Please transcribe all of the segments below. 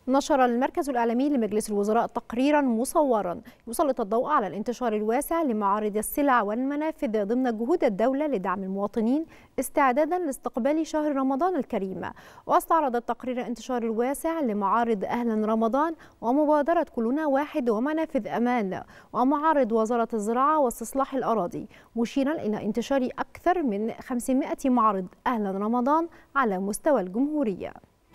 نشر المركز الإعلامي لمجلس الوزراء تقريرا مصورا يسلط الضوء على الانتشار الواسع لمعارض السلع والمنافذ ضمن جهود الدولة لدعم المواطنين استعدادا لاستقبال شهر رمضان الكريم واستعرض التقرير انتشار الواسع لمعارض أهلا رمضان ومبادرة كلنا واحد ومنافذ أمان ومعارض وزارة الزراعة واستصلاح الأراضي مشيرا إلى انتشار أكثر من 500 معرض أهلا رمضان على مستوى الجمهورية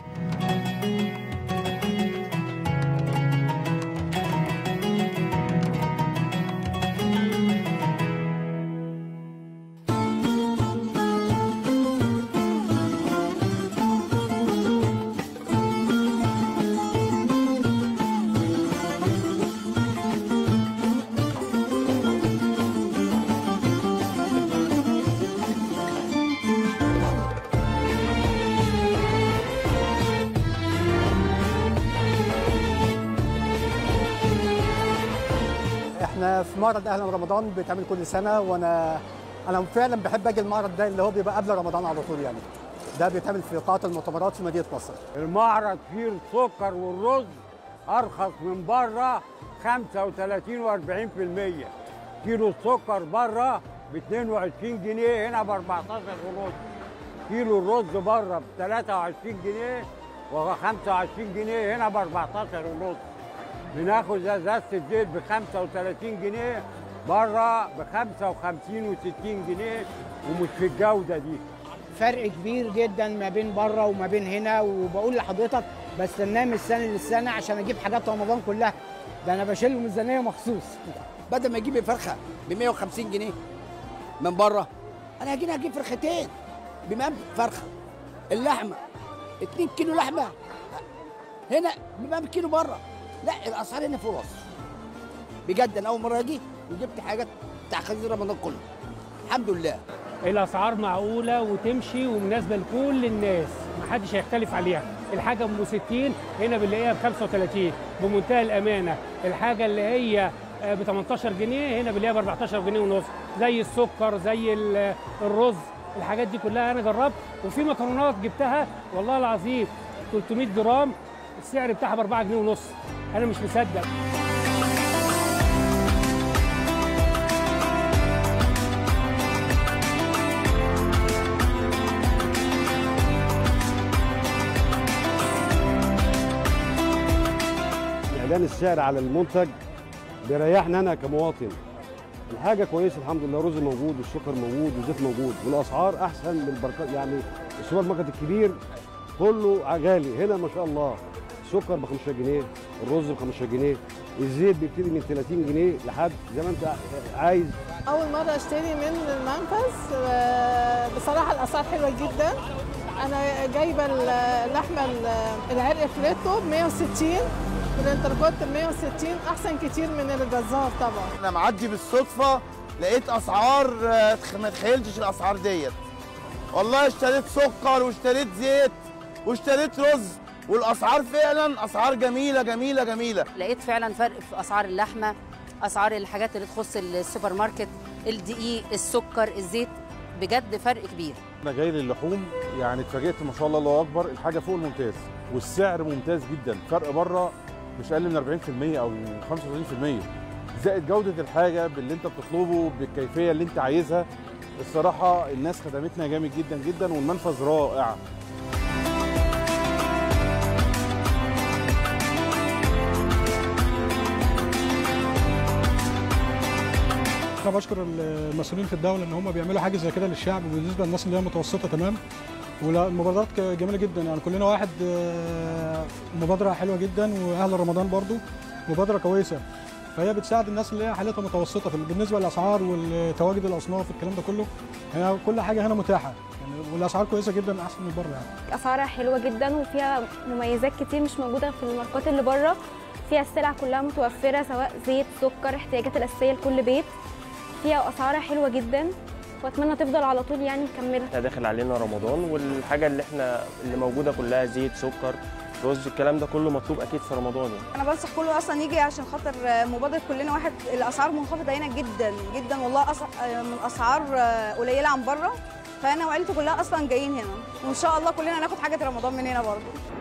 احنا في معرض اهلا رمضان بيتعمل كل سنه وانا انا فعلا بحب اجي المعرض ده اللي هو بيبقى قبل رمضان على طول يعني ده بيتعمل في قاعه المؤتمرات في مدينه نصر المعرض فيه السكر والرز ارخص من بره 35 و40% كيلو السكر بره ب 22 جنيه هنا ب 14 ونص كيلو الرز بره ب 23 جنيه و 25 جنيه هنا ب 14 ونص بناخد ازازه الزيت ب 35 جنيه بره ب 55 و60 جنيه ومش في الجوده دي فرق كبير جدا ما بين بره وما بين هنا وبقول لحضرتك بستناه من السنه للسنه عشان اجيب حاجات رمضان كلها ده انا بشيل ميزانيه مخصوص بدل ما اجيب فرخه ب 150 جنيه من بره انا هجي اجيب فرختين ب 100 فرخه اللحمه 2 كيلو لحمه هنا ب 100 كيلو بره لا الاسعار هنا فرص بجد انا اول مره اجي وجبت حاجات بتاع خزين رمضان كله الحمد لله الاسعار معقوله وتمشي ومناسبه لكل الناس محدش هيختلف عليها الحاجه ام 60 هنا بنلاقيها ب 35 بمنتهى الامانه الحاجه اللي هي ب 18 جنيه هنا بنلاقيها ب 14 جنيه ونص زي السكر زي الرز الحاجات دي كلها انا جربت وفي مكرونات جبتها والله العظيم 300 جرام السعر بتاعها ب 4 جنيه ونص انا مش مصدق اعلان السعر على المنتج بيريحني انا كمواطن الحاجه كويسه الحمد لله رز موجود والسكر موجود والزيت موجود والاسعار احسن من البركات يعني السوبر ماركت الكبير كله غالي هنا ما شاء الله السكر ب 15 جنيه الرز ب 15 جنيه الزيت بيبتدي من 30 جنيه لحد زي ما انت عايز اول مره اشتري من المنفذ بصراحه الاسعار حلوه جدا انا جايبه اللحمه العرق فليتو ب 160 والانتركوت ب 160 احسن كتير من الجزار طبعا انا معدي بالصدفه لقيت اسعار ما تخيلتش الاسعار ديت والله اشتريت سكر واشتريت زيت واشتريت رز والاسعار فعلا اسعار جميله جميله جميله لقيت فعلا فرق في اسعار اللحمه اسعار الحاجات اللي تخص السوبر ماركت الدقيق السكر الزيت بجد فرق كبير انا جاي للحوم يعني اتفاجئت ما شاء الله الله اكبر الحاجه فوق الممتاز والسعر ممتاز جدا فرق بره مش اقل من 40% او 35% زائد جوده الحاجه باللي انت بتطلبه بالكيفيه اللي انت عايزها الصراحه الناس خدمتنا جامد جدا جدا والمنفذ رائع انا بشكر المسؤولين في الدوله ان هم بيعملوا حاجه زي كده للشعب وبالنسبه للناس اللي هي متوسطه تمام والمبادرات جميله جدا يعني كلنا واحد مبادره حلوه جدا واهل رمضان برضو مبادره كويسه فهي بتساعد الناس اللي هي حالتها متوسطه بالنسبه للاسعار والتواجد الاصناف الكلام ده كله هي كل حاجه هنا متاحه يعني والاسعار كويسه جدا احسن من بره يعني اسعارها حلوه جدا وفيها مميزات كتير مش موجوده في الماركات اللي بره فيها السلع كلها متوفره سواء زيت سكر احتياجات الاساسيه لكل بيت فيها اسعارها حلوه جدا واتمنى تفضل على طول يعني مكمله احنا داخل علينا رمضان والحاجه اللي احنا اللي موجوده كلها زيت سكر رز الكلام ده كله مطلوب اكيد في رمضان يعني انا بنصح كله اصلا يجي عشان خاطر مبادره كلنا واحد الاسعار منخفضه هنا جدا جدا والله أص... من اسعار قليله عن بره فانا وعيلتي كلها اصلا جايين هنا وان شاء الله كلنا ناخد حاجه رمضان من هنا برضه